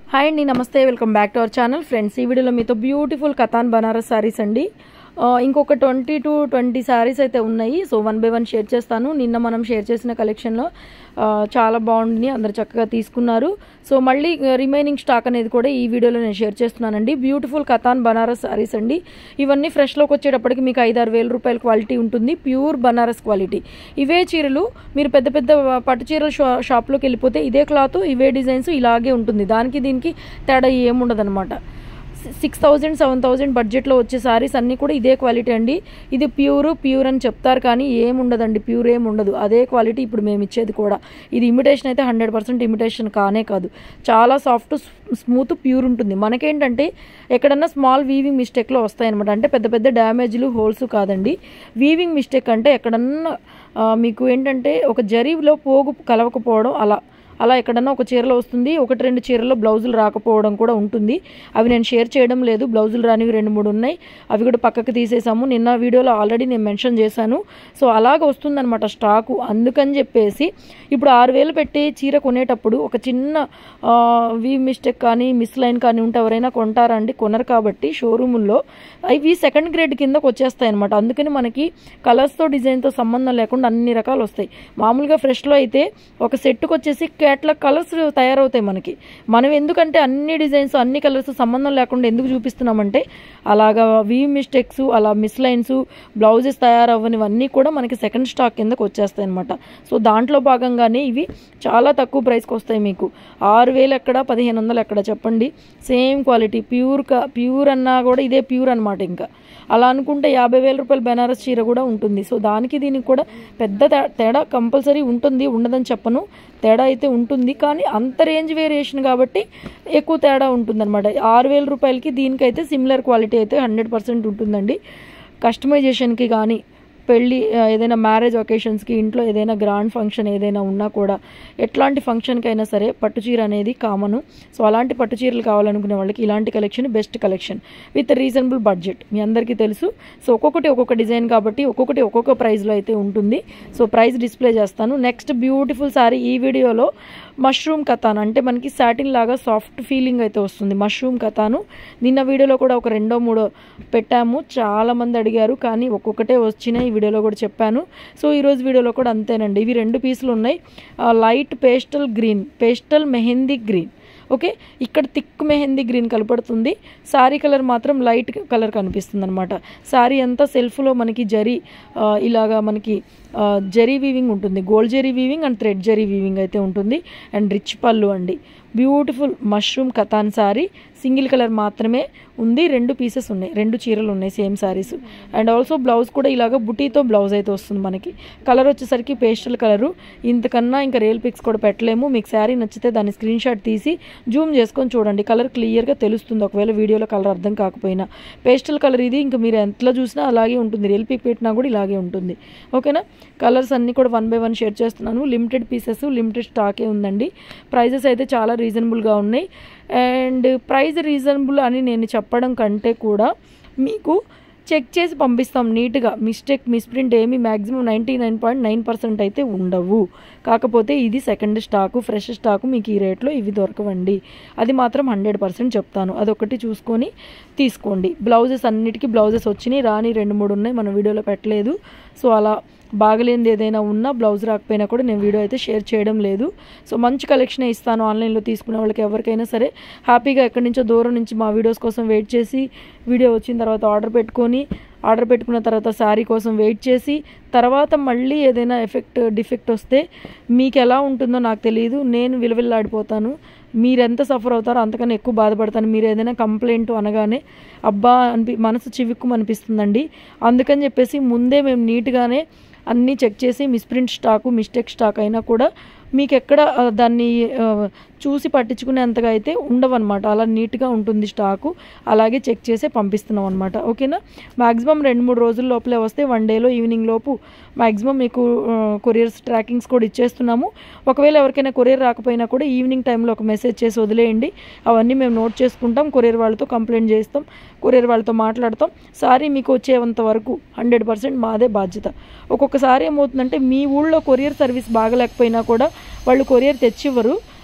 hi అండి నమస్తే welcome back to our channel friends ఈ వీడియోలో మీతో బ్యూటిఫుల్ కథాన్ బనారస్ సారీస్ అండి ఆ, ఇంకొక ట్వంటీ టు ట్వంటీ సారీస్ అయితే ఉన్నాయి so one by one share చేస్తాను నిన్న మనం షేర్ చేసిన కలెక్షన్లో ఆ, చాలా బాగుంది అందరు చక్కగా తీసుకున్నారు సో మళ్ళీ రిమైనింగ్ స్టాక్ అనేది కూడా ఈ వీడియోలో నేను షేర్ చేస్తున్నానండి బ్యూటిఫుల్ కథాన్ బనారస్ సారీస్ అండి ఇవన్నీ ఫ్రెష్లోకి వచ్చేటప్పటికి మీకు ఐదు ఆరు వేల రూపాయల క్వాలిటీ ఉంటుంది ప్యూర్ బనారస్ క్వాలిటీ ఇవే చీరలు మీరు పెద్ద పెద్ద పట్టు చీరల షా షాప్లోకి వెళ్ళిపోతే ఇదే క్లాత్ ఇవే డిజైన్స్ ఇలాగే ఉంటుంది దానికి దీనికి తేడా ఏముండదు అనమాట సిక్స్ థౌజండ్ సెవెన్ థౌజండ్ బడ్జెట్లో వచ్చే సారీస్ అన్నీ కూడా ఇదే క్వాలిటీ అండి ఇది ప్యూర్ ప్యూర్ అని చెప్తారు కానీ ఏముండదండి ప్యూర్ ఏం ఉండదు అదే క్వాలిటీ ఇప్పుడు మేము ఇచ్చేది కూడా ఇది ఇమిటేషన్ అయితే హండ్రెడ్ పర్సెంట్ ఇమిటేషన్ కానే కాదు చాలా సాఫ్ట్ స్మూత్ ప్యూర్ ఉంటుంది మనకేంటంటే ఎక్కడన్నా స్మాల్ వీవింగ్ మిస్టేక్లో వస్తాయన్నమాట అంటే పెద్ద పెద్ద డ్యామేజ్లు హోల్స్ కాదండి వీవింగ్ మిస్టేక్ అంటే ఎక్కడన్నా ఆ, మీకు ఏంటంటే ఒక జరీలో పోగు కలవకపోవడం అలా అలా ఎక్కడన్నా ఒక చీరలో వస్తుంది ఒకటి రెండు చీరల్లో బ్లౌజులు రాకపోవడం కూడా ఉంటుంది అవి నేను షేర్ చేయడం లేదు బ్లౌజులు రానివి రెండు మూడు ఉన్నాయి అవి కూడా పక్కకు తీసేసాము నిన్న వీడియోలో ఆల్రెడీ నేను మెన్షన్ చేశాను సో అలాగ వస్తుందన్నమాట స్టాకు అందుకని చెప్పేసి ఇప్పుడు ఆరు వేలు పెట్టి చీర కొనేటప్పుడు ఒక చిన్న ఆ, వీ మిస్టేక్ కానీ మిస్ లైన్ కానీ ఉంటే ఎవరైనా కొంటారా అండి కొనరు కాబట్టి షోరూముల్లో ఇవి సెకండ్ గ్రేడ్ కిందకు వచ్చేస్తాయి అనమాట అందుకని మనకి కలర్స్తో డిజైన్తో సంబంధం లేకుండా అన్ని రకాలు వస్తాయి మామూలుగా ఫ్రెష్లో అయితే ఒక సెట్కి వచ్చేసి కేటలాగ్ కలర్స్ తయారవుతాయి మనకి మనం ఎందుకంటే అన్ని డిజైన్స్ అన్ని కలర్స్ సంబంధం లేకుండా ఎందుకు చూపిస్తున్నామంటే అలాగా వీ మిస్టేక్స్ అలా మిస్ లైన్స్ బ్లౌజెస్ తయారవ్వనివన్నీ కూడా మనకి సెకండ్ స్టాక్ కిందకు వచ్చేస్తాయి అనమాట సో దాంట్లో భాగంగానే ఇవి చాలా తక్కువ ప్రైస్కి వస్తాయి మీకు ఆరు వేలు ఎక్కడ పదిహేను వందలు ఎక్కడ చెప్పండి సేమ్ క్వాలిటీ ప్యూర్ కా ప్యూర్ అన్నా కూడా ఇదే ప్యూర్ అనమాట ఇంకా అలా అనుకుంటే యాభై వేల రూపాయల బెనారస్ చీర కూడా ఉంటుంది సో దానికి దీనికి కూడా పెద్ద తే- తేడా కంపల్సరీ ఉంటుంది ఉండదని చెప్పను తేడా అయితే ఉంటుంది కానీ అంత రేంజ్ వేరియేషన్ కాబట్టి ఎక్కువ తేడా ఉంటుందన్నమాట ఆరు వేల రూపాయలకి దీనికైతే సిమిలర్ క్వాలిటీ అయితే హండ్రెడ్ పర్సెంట్ ఉంటుందండి కస్టమైజేషన్కి కానీ పెళ్ళి ఆ, ఏదైనా మ్యారేజ్ ఒకేషన్స్కి ఇంట్లో ఏదైనా గ్రాండ్ ఫంక్షన్ ఏదైనా ఉన్నా కూడా ఎట్లాంటి ఫంక్షన్కి అయినా సరే పట్టు చీర అనేది కామను సో అలాంటి పట్టు చీరలు కావాలనుకునే వాళ్ళకి ఇలాంటి collection best collection with reasonable budget మీ అందరికీ తెలుసు సో ఒక్కొక్కటి ఒక్కొక్క డిజైన్ కాబట్టి ఒక్కొక్కటి ఒక్కొక్క ప్రైస్లో అయితే ఉంటుంది సో ప్రైస్ డిస్ప్లే చేస్తాను నెక్స్ట్ బ్యూటిఫుల్ సారీ ఈ వీడియోలో మష్రూమ్ కథాన్ అంటే మనకి సాటిన్ లాగా సాఫ్ట్ ఫీలింగ్ అయితే వస్తుంది మష్రూమ్ కథాను నిన్న వీడియోలో కూడా ఒక రెండో మూడో పెట్టాము చాలా మంది అడిగారు కానీ ఒక్కొక్కటే వచ్చినాయి ఈ వీడియోలో కూడా చెప్పాను సో ఈరోజు వీడియోలో కూడా అంతేనండి ఇవి రెండు పీసులు ఉన్నాయి light pastel green pastel mehndi green okay ఇక్కడ థిక్ మెహందీ గ్రీన్ కనపడుతుంది శారీ కలర్ మాత్రం లైట్ కలర్ కనిపిస్తుంది అనమాట శారీ అంతా సెల్ఫ్లో మనకి జరీ ఆ, ఇలాగా మనకి ఆ, జరీ వీవింగ్ ఉంటుంది gold zari weaving and thread zari weaving అయితే ఉంటుంది అండ్ రిచ్ పళ్ళు అండి beautiful mushroom katan sari single colour మాత్రమే ఉంది రెండు పీసెస్ ఉన్నాయి రెండు చీరలు ఉన్నాయి same saris and also blouse కూడా ఇలాగ బుటీతో బ్లౌజ్ అయితే వస్తుంది మనకి కలర్ వచ్చేసరికి పేస్టల్ కలరు ఇంతకన్నా ఇంకా రియల్ పిక్స్ కూడా పెట్టలేము మీకు శారీ నచ్చితే దాన్ని స్క్రీన్ షాట్ తీసి జూమ్ చేసుకొని చూడండి కలర్ క్లియర్గా తెలుస్తుంది ఒకవేళ వీడియోలో కలర్ అర్థం కాకపోయినా పేస్టల్ కలర్ ఇది ఇంకా మీరు ఎంతలో చూసినా అలాగే ఉంటుంది రియల్ పిక్ పెట్టినా కూడా ఇలాగే ఉంటుంది ఓకేనా కలర్స్ అన్నీ కూడా వన్ బై వన్ షేర్ చేస్తున్నాను లిమిటెడ్ పీసెస్ లిమిటెడ్ స్టాకే ఉందండి ప్రైజెస్ అయితే చాలా రీజనబుల్గా ఉన్నాయి అండ్ ప్రైస్ రీజనబుల్ అని నేను చెప్పడం కంటే కూడా మీకు చెక్ చేసి పంపిస్తాం నీట్గా మిస్టేక్ మిస్ప్రింట్ ఏమి maximum ninety nine point nine percent అయితే ఉండవు కాకపోతే ఇది సెకండ్ స్టాకు ఫ్రెష్ స్టాకు మీకు ఈ రేట్లో ఇవి దొరకవండి అది మాత్రం హండ్రెడ్ పర్సెంట్ చెప్తాను అదొకటి చూసుకొని తీసుకోండి బ్లౌజెస్ అన్నిటికీ బ్లౌజెస్ వచ్చినాయి రాని రెండు మూడు ఉన్నాయి మన వీడియోలో పెట్టలేదు సో అలా బాగలేనిది ఏదైనా ఉన్నా బ్లౌజ్ రాకపోయినా కూడా నేను వీడియో అయితే షేర్ చేయడం లేదు సో మంచి కలెక్షనే ఇస్తాను ఆన్లైన్లో తీసుకునే వాళ్ళకి ఎవరికైనా సరే హ్యాపీగా ఎక్కడి నుంచో దూరం నుంచి మా వీడియోస్ కోసం వెయిట్ చేసి వీడియో వచ్చిన తర్వాత ఆర్డర్ పెట్టుకొని ఆర్డర్ పెట్టుకున్న తర్వాత శారీ కోసం వెయిట్ చేసి తర్వాత మళ్ళీ ఏదైనా ఎఫెక్ట్ డిఫెక్ట్ వస్తే మీకు ఎలా ఉంటుందో నాకు తెలియదు నేను విలువిల్లాడిపోతాను మీరు ఎంత సఫర్ అవుతారో అంతకన్నా ఎక్కువ బాధపడతాను మీరు ఏదైనా కంప్లైంట్ అనగానే అబ్బా అనిపి మనసు చివిక్కుం అనిపిస్తుందండి అందుకని చెప్పేసి ముందే మేము నీట్గానే అన్నీ చెక్ చేసి మిస్ప్రింట్ స్టాకు మిస్టేక్ స్టాక్ అయినా కూడా మీకు ఎక్కడ ఆ, దాన్ని ఆ, చూసి పట్టించుకునేంతగా అయితే ఉండవన్నమాట అలా నీట్గా ఉంటుంది స్టాకు అలాగే చెక్ చేసే పంపిస్తున్నాం అనమాట ఓకేనా మ్యాక్సిమం రెండు మూడు రోజుల లోపలే వస్తే వన్ డేలో ఈవినింగ్ లోపు మ్యాక్సిమం మీకు కొరియర్స్ ట్రాకింగ్స్ కూడా ఇచ్చేస్తున్నాము ఒకవేళ ఎవరికైనా కొరియర్ రాకపోయినా కూడా ఈవినింగ్ టైంలో ఒక మెసేజ్ చేసి వదిలేయండి అవన్నీ మేము నోట్ చేసుకుంటాం కొరియర్ వాళ్ళతో కంప్లైంట్ చేస్తాం కొరియర్ వాళ్ళతో మాట్లాడతాం సారీ మీకు వచ్చేంత వరకు హండ్రెడ్ పర్సెంట్ మాదే బాధ్యత ఒక్కొక్కసారి ఏమవుతుందంటే మీ ఊళ్ళో కొరియర్ సర్వీస్ బాగలేకపోయినా కూడా వాళ్ళు కొరియర్ తెచ్చివ్వరు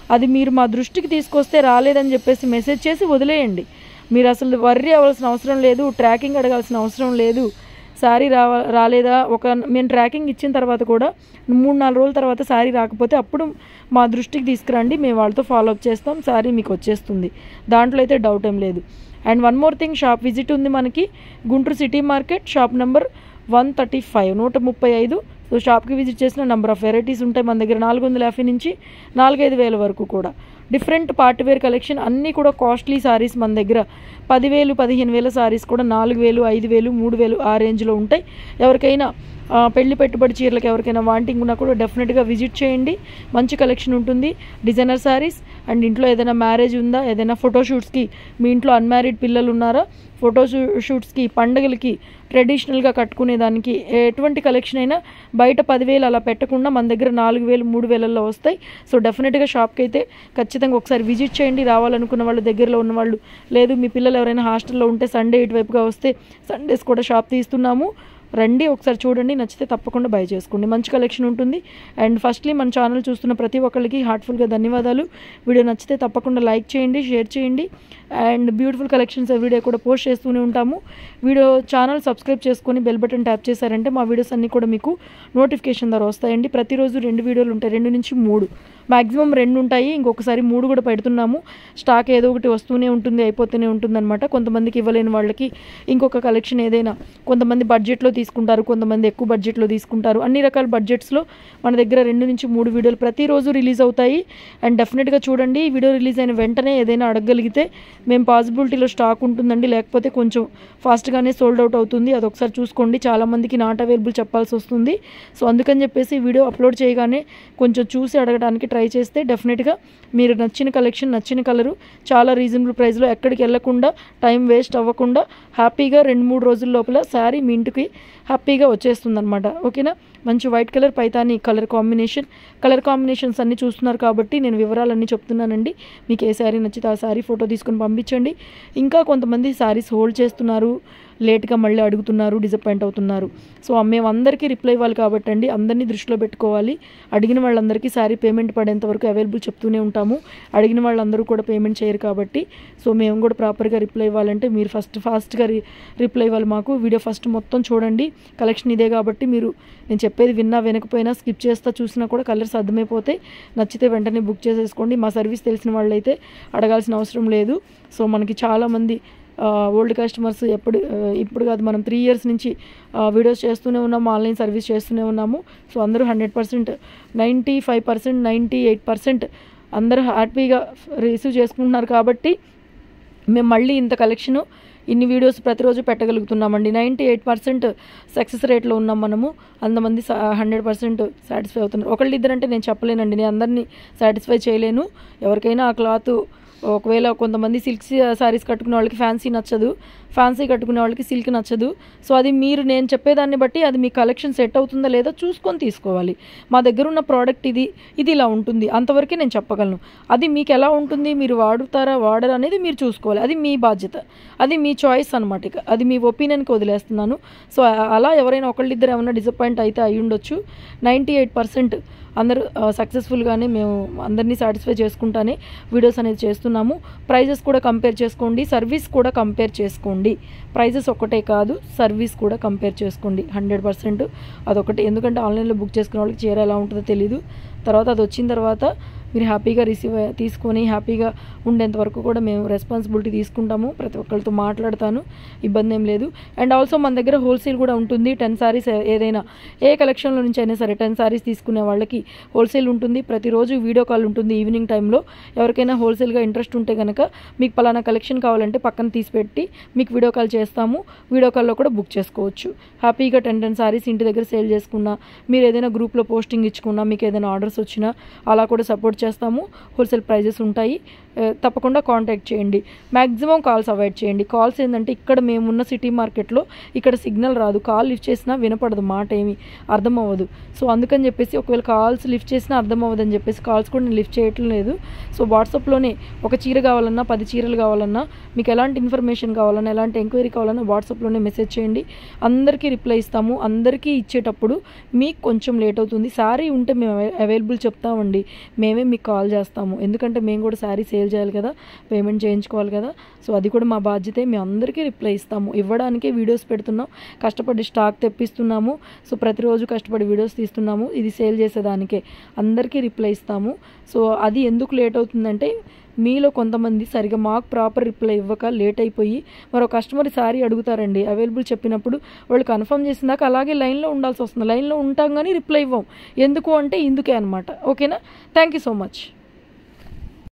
అది మీరు మా దృష్టికి తీసుకొస్తే రాలేదని చెప్పేసి మెసేజ్ చేసి వదిలేయండి మీరు అసలు వర్రీ అవ్వాల్సిన అవసరం లేదు ట్రాకింగ్ అడగాల్సిన అవసరం లేదు శారీ రావ రాలేదా ఒక మేము ట్రాకింగ్ ఇచ్చిన తర్వాత కూడా మూడు నాలుగు రోజుల తర్వాత శారీ రాకపోతే అప్పుడు మా దృష్టికి తీసుకురండి మేము వాళ్ళతో ఫాలో అప్ చేస్తాం శారీ మీకు వచ్చేస్తుంది దాంట్లో అయితే డౌట్ ఏం లేదు and one more thing shop visit ఉంది మనకి Guntur city market shop number one thirty five నూట ముప్పై ఐదు సో షాప్కి విజిట్ చేసిన నెంబర్ ఆఫ్ వెరైటీస్ ఉంటాయి మన దగ్గర నాలుగు వందల యాభై నుంచి నాలుగైదు వేల వరకు కూడా డిఫరెంట్ పార్ట్ వేర్ కలెక్షన్ అన్నీ కూడా కాస్ట్లీ సారీస్ మన దగ్గర పదివేలు పదిహేను వేల సారీస్ కూడా నాలుగు వేలు ఐదు వేలు మూడు వేలు ఆ రేంజ్లో ఉంటాయి ఎవరికైనా ఆ, పెళ్లి పెట్టుబడి చీరలకు ఎవరికైనా వాంటింగ్ ఉన్నా కూడా డెఫినెట్గా విజిట్ చేయండి మంచి కలెక్షన్ ఉంటుంది డిజైనర్ శారీస్ అండ్ ఇంట్లో ఏదైనా మ్యారేజ్ ఉందా ఏదైనా ఫోటోషూట్స్కి మీ ఇంట్లో అన్మ్యారీడ్ పిల్లలు ఉన్నారా ఫోటో షూట్స్కి పండగలకి ట్రెడిషనల్గా కట్టుకునే దానికి ఎటువంటి కలెక్షన్ అయినా బయట పదివేలు అలా పెట్టకుండా మన దగ్గర నాలుగు వేలు మూడు వేలల్లో వస్తాయి సో డెఫినెట్గా షాప్కి అయితే ఖచ్చితంగా ఒకసారి విజిట్ చేయండి రావాలనుకున్న వాళ్ళు దగ్గరలో ఉన్న వాళ్ళు లేదు మీ పిల్లలు ఎవరైనా హాస్టల్లో ఉంటే సండే ఇటువైపుగా వస్తే సండేస్ కూడా షాప్ తీస్తున్నాము రండి ఒకసారి చూడండి నచ్చితే తప్పకుండా బై చేసుకోండి మంచి కలెక్షన్ ఉంటుంది అండ్ ఫస్ట్లీ మన ఛానల్ చూస్తున్న ప్రతి ఒక్కరికి హార్ట్ఫుల్గా ధన్యవాదాలు వీడియో నచ్చితే తప్పకుండా లైక్ చేయండి షేర్ చేయండి అండ్ బ్యూటిఫుల్ కలెక్షన్స్ ఎవ్రీడే కూడా పోస్ట్ చేస్తూనే ఉంటాము వీడియో ఛానల్ సబ్స్క్రైబ్ చేసుకొని బెల్ బటన్ ట్యాప్ చేశారంటే మా వీడియోస్ అన్నీ కూడా మీకు నోటిఫికేషన్ ద్వారా వస్తాయండి ప్రతిరోజు రెండు వీడియోలు ఉంటాయి రెండు నుంచి మూడు మ్యాక్సిమం రెండు ఉంటాయి ఇంకొకసారి మూడు కూడా పెడుతున్నాము స్టాక్ ఏదో ఒకటి వస్తూనే ఉంటుంది అయిపోతూనే ఉంటుంది అనమాట కొంతమందికి ఇవ్వలేని వాళ్ళకి ఇంకొక కలెక్షన్ ఏదైనా కొంతమంది బడ్జెట్లో తీసుకుంటారు కొంతమంది ఎక్కువ బడ్జెట్లో తీసుకుంటారు అన్ని రకాల బడ్జెట్స్లో మన దగ్గర రెండు నుంచి మూడు వీడియోలు ప్రతిరోజు రిలీజ్ అవుతాయి అండ్ డెఫినెట్గా చూడండి ఈ వీడియో రిలీజ్ అయిన వెంటనే ఏదైనా అడగగలిగితే మేము పాసిబిలిటీలో స్టాక్ ఉంటుందండి లేకపోతే కొంచెం ఫాస్ట్గానే సోల్డ్ అవుట్ అవుతుంది అది ఒకసారి చూసుకోండి చాలామందికి నాట్ అవైలబుల్ చెప్పాల్సి వస్తుంది సో అందుకని చెప్పేసి వీడియో అప్లోడ్ చేయగానే కొంచెం చూసి అడగడానికి ట్రై చేస్తే డెఫినెట్గా మీరు నచ్చిన కలెక్షన్ నచ్చిన కలరు చాలా రీజనబుల్ ప్రైస్లో ఎక్కడికి వెళ్ళకుండా టైం వేస్ట్ అవ్వకుండా హ్యాపీగా రెండు మూడు రోజుల లోపల శారీ మీ ఇంటికి హ్యాపీగా వచ్చేస్తుంది అనమాట ఓకేనా మంచి white colour Paithani colour combination colour combinations అన్నీ చూస్తున్నారు కాబట్టి నేను వివరాలన్నీ చెప్తున్నానండి మీకు ఏ శారీ నచ్చితే ఆ శారీ ఫోటో తీసుకొని పంపించండి ఇంకా కొంతమంది శారీస్ హోల్డ్ చేస్తున్నారు లేట్గా మళ్ళీ అడుగుతున్నారు డిసప్పాయింట్ అవుతున్నారు సో మేము అందరికీ రిప్లై ఇవ్వాలి కాబట్టి అండి అందరినీ దృష్టిలో పెట్టుకోవాలి అడిగిన వాళ్ళందరికీ శారీ పేమెంట్ పడేంత వరకు అవైలబుల్ చెప్తూనే ఉంటాము అడిగిన వాళ్ళందరూ కూడా పేమెంట్ చేయరు కాబట్టి సో మేము కూడా ప్రాపర్గా రిప్లై ఇవ్వాలంటే మీరు ఫస్ట్ ఫాస్ట్గా రి రిప్లై ఇవ్వాలి మాకు వీడియో ఫస్ట్ మొత్తం చూడండి కలెక్షన్ ఇదే కాబట్టి మీరు నేను చెప్పేది విన్నా వినకపోయినా స్కిప్ చేస్తా చూసినా కూడా కలర్స్ అర్థమైపోతే నచ్చితే వెంటనే బుక్ చేసేసుకోండి మా సర్వీస్ తెలిసిన వాళ్ళైతే అడగాల్సిన అవసరం లేదు సో మనకి చాలామంది ఓల్డ్ కస్టమర్స్ ఎప్పుడు ఆ, ఇప్పుడు కాదు మనం త్రీ ఇయర్స్ నుంచి వీడియోస్ చేస్తూనే ఉన్నాము ఆన్లైన్ సర్వీస్ చేస్తూనే ఉన్నాము సో అందరూ hundred percent ninety five percent ninety eight percent అందరూ హ్యాపీగా రిసీవ్ చేసుకుంటున్నారు కాబట్టి మేము మళ్ళీ ఇంత కలెక్షను ఇన్ని వీడియోస్ ప్రతిరోజు పెట్టగలుగుతున్నామండి నైంటీ ఎయిట్ పర్సెంట్ సక్సెస్ రేట్లో ఉన్నాం మనము అంతమంది హండ్రెడ్ పర్సెంట్ సాటిస్ఫై అవుతున్నారు ఒకళ్ళు ఇద్దరంటే నేను చెప్పలేనండి నేను అందరినీ సాటిస్ఫై చేయలేను ఎవరికైనా ఆ క్లాత్ ఒకవేళ కొంతమంది సిల్క్ శారీస్ కట్టుకునే వాళ్ళకి ఫ్యాన్సీ నచ్చదు ఫ్యాన్సీ కట్టుకునే వాళ్ళకి సిల్క్ నచ్చదు సో అది మీరు నేను చెప్పేదాన్ని బట్టి అది మీ కలెక్షన్ సెట్ అవుతుందా లేదో చూసుకొని తీసుకోవాలి మా దగ్గర ఉన్న ప్రోడక్ట్ ఇది ఇది ఇలా ఉంటుంది అంతవరకే నేను చెప్పగలను అది మీకు ఎలా ఉంటుంది మీరు వాడుతారా వాడరా అనేది మీరు చూసుకోవాలి అది మీ బాధ్యత అది మీ చాయిస్ అనమాట ఇక అది మీ ఒపీనియన్కి వదిలేస్తున్నాను సో ఆ- అలా ఎవరైనా ఒకళ్ళిద్దరు ఏమైనా డిసప్పాయింట్ అయితే అయి ఉండొచ్చు నైంటీ ఎయిట్ పర్సెంట్ అందరూ సక్సెస్ఫుల్గానే మేము అందరినీ సాటిస్ఫై చేసుకుంటానే వీడియోస్ అనేది చేస్తున్నాము ప్రైజెస్ కూడా కంపేర్ చేసుకోండి సర్వీస్ కూడా కంపేర్ చేసుకోండి ప్రైజెస్ ఒకటే కాదు సర్వీస్ కూడా కంపేర్ చేసుకోండి హండ్రెడ్ పర్సెంట్ అదొకటి ఎందుకంటే ఆన్లైన్లో బుక్ చేసుకునే వాళ్ళకి చీర ఎలా ఉంటుందో తెలీదు తర్వాత అది వచ్చిన తర్వాత మీరు హ్యాపీగా రిసీవ్ తీసుకొని హ్యాపీగా ఉండేంత వరకు కూడా మేము రెస్పాన్సిబిలిటీ తీసుకుంటాము ప్రతి ఒక్కరితో మాట్లాడతాను ఇబ్బంది ఏం లేదు అండ్ ఆల్సో మన దగ్గర హోల్సేల్ కూడా ఉంటుంది టెన్ సారీస్ ఏదైనా ఏ కలెక్షన్లో నుంచి అయినా సరే టెన్ సారీస్ తీసుకునే వాళ్ళకి హోల్సేల్ ఉంటుంది ప్రతిరోజు వీడియో కాల్ ఉంటుంది ఈవినింగ్ టైంలో ఎవరికైనా హోల్సేల్గా ఇంట్రెస్ట్ ఉంటే కనుక మీకు పలానా కలెక్షన్ కావాలంటే పక్కన తీసి పెట్టి మీకు వీడియో కాల్ చేస్తాము వీడియో కాల్లో కూడా బుక్ చేసుకోవచ్చు హ్యాపీగా టెన్ టెన్ సారీస్ ఇంటి దగ్గర సేల్ చేసుకున్నా మీరు ఏదైనా గ్రూప్లో పోస్టింగ్ ఇచ్చుకున్నా మీకు ఏదైనా ఆర్డర్స్ వచ్చినా అలా కూడా సపోర్ట్ చేస్తాము హోల్సేల్ ప్రైజెస్ ఉంటాయి ఆ, తప్పకుండా కాంటాక్ట్ చేయండి మ్యాక్సిమం కాల్స్ అవాయిడ్ చేయండి కాల్స్ ఏంటంటే ఇక్కడ మేమున్న సిటీ మార్కెట్లో ఇక్కడ సిగ్నల్ రాదు కాల్ లిఫ్ట్ చేసినా వినపడదు మాట ఏమి అర్థం అవ్వదు సో అందుకని చెప్పేసి ఒకవేళ కాల్స్ లిఫ్ట్ చేసినా అర్థం అవ్వదని చెప్పేసి కాల్స్ కూడా నేను లిఫ్ట్ చేయటం లేదు సో వాట్సాప్లోనే ఒక చీర కావాలన్నా పది చీరలు కావాలన్నా మీకు ఎలాంటి ఇన్ఫర్మేషన్ కావాలన్నా ఎలాంటి ఎంక్వైరీ కావాలన్నా వాట్సాప్లోనే మెసేజ్ చేయండి అందరికీ రిప్లై ఇస్తాము అందరికీ ఇచ్చేటప్పుడు మీకు కొంచెం లేట్ అవుతుంది సారీ ఉంటే మేము అవై- అవైలబుల్ చెప్తామండి మేమే మీకు కాల్ చేస్తాము ఎందుకంటే మేము కూడా శారీ సేల్ చేయాలి కదా పేమెంట్ చేయించుకోవాలి కదా సో అది కూడా మా బాధ్యతే మేము అందరికీ రిప్లై ఇస్తాము ఇవ్వడానికే వీడియోస్ పెడుతున్నాం కష్టపడి స్టాక్ తెప్పిస్తున్నాము సో ప్రతిరోజు కష్టపడి వీడియోస్ తీస్తున్నాము ఇది సేల్ చేసేదానికే అందరికీ రిప్లై ఇస్తాము సో అది ఎందుకు లేట్ అవుతుందంటే మీలో కొంతమంది సరిగా మాకు ప్రాపర్ రిప్లై ఇవ్వక లేట్ అయిపోయి మరో కస్టమర్ సారీ అడుగుతారండి అవైలబుల్ చెప్పినప్పుడు వాళ్ళు కన్ఫర్మ్ చేసిందాక అలాగే లైన్లో ఉండాల్సి వస్తుంది లైన్లో ఉంటాం కానీ రిప్లై ఇవ్వం ఎందుకు అంటే ఇందుకే అనమాట ఓకేనా థ్యాంక్ యూ సో మచ్